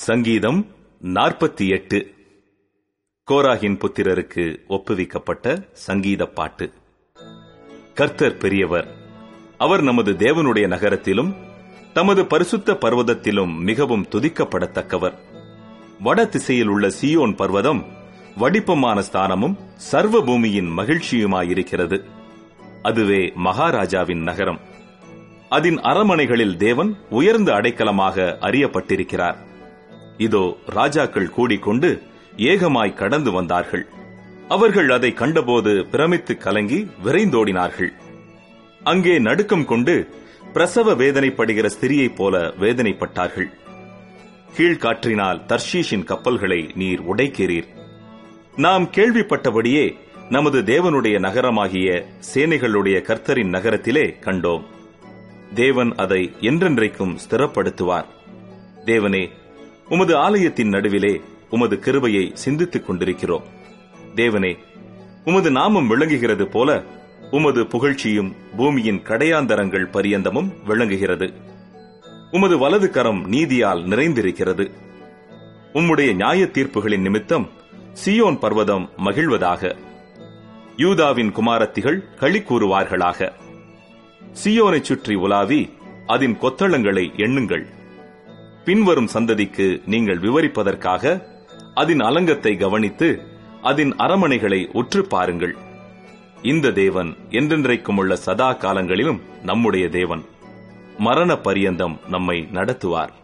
சங்கீதம் நாற்பத்தி எட்டு கோராகின் புத்திரருக்கு ஒப்புவிக்கப்பட்ட சங்கீத பாட்டு கர்த்தர் பெரியவர் அவர் நமது தேவனுடைய நகரத்திலும் தமது பரிசுத்த பர்வதத்திலும் மிகவும் துதிக்கப்படத்தக்கவர் வட திசையில் உள்ள சியோன் பர்வதம் வடிப்பமான ஸ்தானமும் சர்வ பூமியின் மகிழ்ச்சியுமாயிருக்கிறது அதுவே மகாராஜாவின் நகரம் அதன் அரமனைகளில் தேவன் உயர்ந்த அடைக்கலமாக அறியப்பட்டிருக்கிறார் இதோ ராஜாக்கள் கூடிக்கொண்டு ஏகமாய் கடந்து வந்தார்கள் அவர்கள் அதை கண்டபோது பிரமித்து கலங்கி விரைந்தோடினார்கள் அங்கே நடுக்கம் கொண்டு பிரசவ வேதனைப்படுகிற ஸ்திரியைப் போல வேதனைப்பட்டார்கள் கீழ்காற்றினால் தர்ஷீஷின் கப்பல்களை நீர் உடைக்கிறீர் நாம் கேள்விப்பட்டபடியே நமது தேவனுடைய நகரமாகிய சேனைகளுடைய கர்த்தரின் நகரத்திலே கண்டோம் தேவன் அதை என்றென்றைக்கும் ஸ்திரப்படுத்துவார் தேவனே உமது ஆலயத்தின் நடுவிலே உமது கிருபையை சிந்தித்துக் கொண்டிருக்கிறோம் தேவனே உமது நாமம் விளங்குகிறது போல உமது புகழ்ச்சியும் பூமியின் கடையாந்தரங்கள் பரியந்தமும் விளங்குகிறது உமது வலது கரம் நீதியால் நிறைந்திருக்கிறது உம்முடைய நியாய தீர்ப்புகளின் நிமித்தம் சியோன் பர்வதம் மகிழ்வதாக யூதாவின் குமாரத்திகள் களி கூறுவார்களாக சியோனைச் சுற்றி உலாவி அதன் கொத்தளங்களை எண்ணுங்கள் பின்வரும் சந்ததிக்கு நீங்கள் விவரிப்பதற்காக அதன் அலங்கத்தை கவனித்து அதன் அரமனைகளை உற்று பாருங்கள் இந்த தேவன் என்றென்றைக்கும் உள்ள சதா காலங்களிலும் நம்முடைய தேவன் மரண பரியந்தம் நம்மை நடத்துவார்